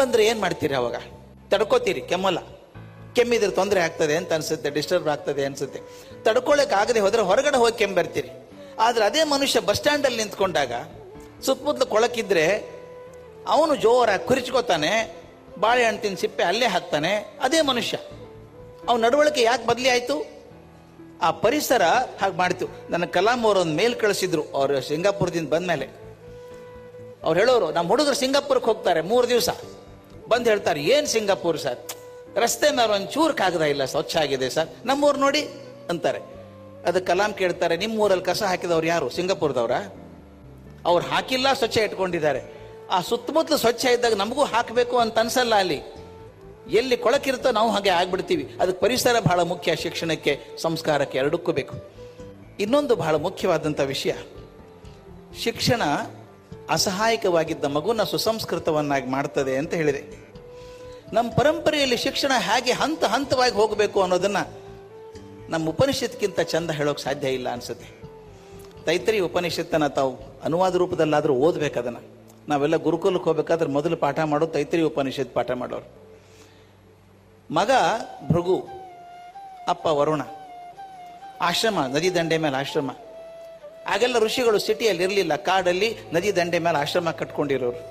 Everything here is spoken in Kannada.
ಬಂದ್ರೆ ಏನ್ ಮಾಡ್ತೀರಿ ಅವಾಗ ತಡ್ಕೋತೀರಿ ಕೆಮ್ಮಲ್ಲ ಕೆಮ್ಮಿದ್ರೆ ತೊಂದರೆ ಆಗ್ತದೆ ಅಂತ ಅನ್ಸುತ್ತೆ ಡಿಸ್ಟರ್ಬ್ ಆಗ್ತದೆ ಅನ್ಸುತ್ತೆ ತಡ್ಕೊಳಕ್ ಆಗದೆ ಹೋದ್ರೆ ಹೊರಗಡೆ ಹೋಗಿ ಕೆಮ್ಮು ಬರ್ತೀರಿ ಆದ್ರೆ ಅದೇ ಮನುಷ್ಯ ಬಸ್ ಸ್ಟ್ಯಾಂಡ್ ಅಲ್ಲಿ ನಿಂತ್ಕೊಂಡಾಗ ಸುತ್ತಮುತ್ತಲು ಕೊಳಕಿದ್ರೆ ಅವನು ಜೋರಾಗಿ ಕುರಿಚ್ಕೋತಾನೆ ಬಾಳೆಹಣ್ಣು ತಿನ್ ಸಿಪ್ಪೆ ಅಲ್ಲೇ ಹಾಕ್ತಾನೆ ಅದೇ ಮನುಷ್ಯ ಅವನ ನಡವಳಿಕೆ ಯಾಕೆ ಬದಲಿ ಆಯ್ತು ಆ ಪರಿಸರ ಹಾಗೆ ಮಾಡ್ತು ನನ್ನ ಕಲಾಂ ಅವರು ಒಂದು ಮೇಲ್ ಕಳಿಸಿದ್ರು ಅವ್ರು ಸಿಂಗಾಪುರದಿಂದ ಬಂದ್ಮೇಲೆ ಅವ್ರು ಹೇಳೋರು ನಮ್ಮ ಹುಡುಗರು ಸಿಂಗಾಪುರಕ್ಕೆ ಹೋಗ್ತಾರೆ ಮೂರು ದಿವಸ ಬಂದು ಹೇಳ್ತಾರೆ ಏನು ಸಿಂಗಾಪುರ್ ಸರ್ ರಸ್ತೆ ಮೇಲೆ ಒಂದು ಚೂರು ಕಾಗದ ಇಲ್ಲ ಸ್ವಚ್ಛ ಆಗಿದೆ ಸರ್ ನಮ್ಮೂರು ನೋಡಿ ಅಂತಾರೆ ಅದಕ್ಕೆ ಕಲಾಂ ಕೇಳ್ತಾರೆ ನಿಮ್ಮ ಊರಲ್ಲಿ ಕಸ ಹಾಕಿದವ್ರು ಯಾರು ಸಿಂಗಾಪುರದವ್ರ ಅವ್ರು ಹಾಕಿಲ್ಲ ಸ್ವಚ್ಛ ಇಟ್ಕೊಂಡಿದ್ದಾರೆ ಆ ಸುತ್ತಮುತ್ತಲು ಸ್ವಚ್ಛ ಇದ್ದಾಗ ನಮಗೂ ಹಾಕಬೇಕು ಅಂತ ಅನ್ಸಲ್ಲ ಅಲ್ಲಿ ಎಲ್ಲಿ ಕೊಳಕಿರುತ್ತೋ ನಾವು ಹಾಗೆ ಆಗ್ಬಿಡ್ತೀವಿ ಅದಕ್ಕೆ ಪರಿಸರ ಬಹಳ ಮುಖ್ಯ ಶಿಕ್ಷಣಕ್ಕೆ ಸಂಸ್ಕಾರಕ್ಕೆ ಎರಡಕ್ಕೂ ಬೇಕು ಇನ್ನೊಂದು ಬಹಳ ಮುಖ್ಯವಾದಂಥ ವಿಷಯ ಶಿಕ್ಷಣ ಅಸಹಾಯಕವಾಗಿದ್ದ ಮಗುನ ಸುಸಂಸ್ಕೃತವನ್ನಾಗಿ ಮಾಡ್ತದೆ ಅಂತ ಹೇಳಿದೆ ನಮ್ಮ ಪರಂಪರೆಯಲ್ಲಿ ಶಿಕ್ಷಣ ಹೇಗೆ ಹಂತ ಹಂತವಾಗಿ ಹೋಗಬೇಕು ಅನ್ನೋದನ್ನ ನಮ್ಮ ಉಪನಿಷತ್ಗಿಂತ ಚಂದ ಹೇಳೋಕೆ ಸಾಧ್ಯ ಇಲ್ಲ ಅನ್ಸುತ್ತೆ ತೈತರಿ ಉಪನಿಷತ್ತನ್ನ ತಾವು ಅನುವಾದ ರೂಪದಲ್ಲಾದರೂ ಓದ್ಬೇಕು ಅದನ್ನ ನಾವೆಲ್ಲ ಗುರುಕುಲಕ್ಕೆ ಹೋಗ್ಬೇಕಾದ್ರೆ ಮೊದಲು ಪಾಠ ಮಾಡೋದು ತೈತರಿ ಉಪನಿಷತ್ ಪಾಠ ಮಾಡೋರು ಮಗ ಭೃಗು ಅಪ್ಪ ವರುಣ ಆಶ್ರಮ ನದಿ ದಂಡೆ ಮೇಲೆ ಆಶ್ರಮ ಆಗೆಲ್ಲ ಋಷಿಗಳು ಸಿಟಿಯಲ್ಲಿ ಇರಲಿಲ್ಲ ಕಾಡಲ್ಲಿ ನದಿ ದಂಡೆ ಮೇಲೆ ಆಶ್ರಮ ಕಟ್ಕೊಂಡಿರೋರು